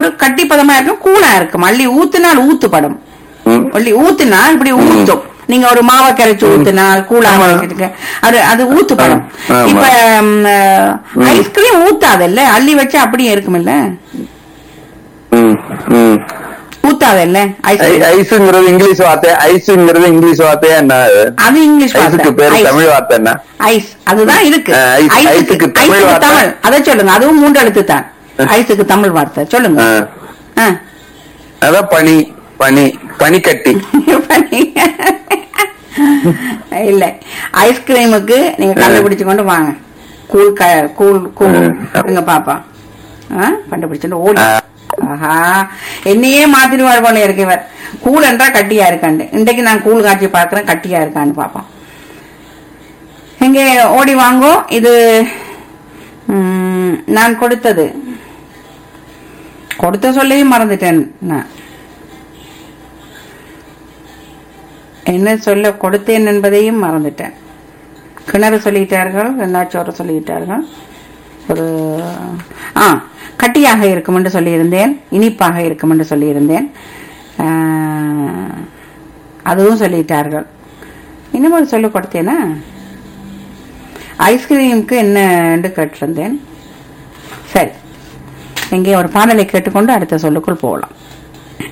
ஒரு கட்டிப்பதமா இருக்கும் கூலா இருக்கும் அள்ளி ஊத்துனால் ஊத்துப்படும் ம். அள்ளி ஊத்துனா இப்படி ஊத்தும் நீங்க ஒரு மாவை கரைச்சு ஊத்துனால் கூலா ஆமா. வச்சுட்டு அது அது ஊத்துப்படும் ஆமா. இப்ப ஐஸ்கிரீம் ஊத்தாதல்ல அள்ளி வச்சா அப்படியே இருக்குமில்ல ம், ம். ஊத்தாதல்ல ஐ- ஐஸ்கிரீம் ஐஸுங்கிறது இங்கிலீஷ் வார்த்தை ஐஸுங்கிறது இங்கிலீஷ் வார்த்தையா என்ன அது? அது இங்கிலீஷ் ஐஸுக்கு வார்த்தை. பேரு ஐஸ். தமிழ் வார்த்தை என்ன ஐஸ் அதுதான் இருக்கு ஆ, ஐஸ். ஐஸுக்கு ஐஸுக்கு தமிழ் ஐஸுக்கு வார்த்தை. தமிழ் அதை சொல்லுங்க அதுவும் மூன்று எழுத்து தான் ஐஸுக்கு தமிழ் வார்த்தை சொல்லுங்க ஆ. ஆ. அதான் பனி பனி பனிக்கட்டி பண்ணி. இல்ல ஐஸ்கிரீமுக்கு நீங்க கண்டுபிடிச்சு கொண்டு வாங்க கூழ் க கூழ் கூழ் ம். எங்க பாப்பா ஆ? கண்டுபிடிச்சுட்டு ஓடி ஆ. ஆஹா என்னையே மாத்திடுவார் போல இருக்கு இவர் கூழ் என்றா கட்டியா இருக்காண்டு இன்றைக்கு நான் கூழ் காய்ச்சி பார்க்கிறேன் கட்டியா இருக்கான்னு பாப்போம் இங்கே ஓடி வாங்கோ இது ம், நான் கொடுத்தது கொடுத்த சொல்லையும் மறந்துட்டேன் நான் என்ன சொல்ல கொடுத்தேன் என்பதையும் மறந்துட்டேன் கிணறு சொல்லிட்டார்கள் வெண்ணாச்சோறு சொல்லிட்டார்கள் ஒரு ஆ கட்டியாக இருக்கும் என்று சொல்லியிருந்தேன் இனிப்பாக இருக்கும் என்று சொல்லியிருந்தேன் ஆ, அதுவும் சொல்லிட்டார்கள் இன்னும் ஒரு சொல்லு கொடுத்தேனா ஐஸ்கிரீமுக்கு என்ன என்று கேட்டிருந்தேன் சரி இங்கே ஒரு பாடலை கேட்டுக்கொண்டு அடுத்த சொல்லுக்குள் போகலாம்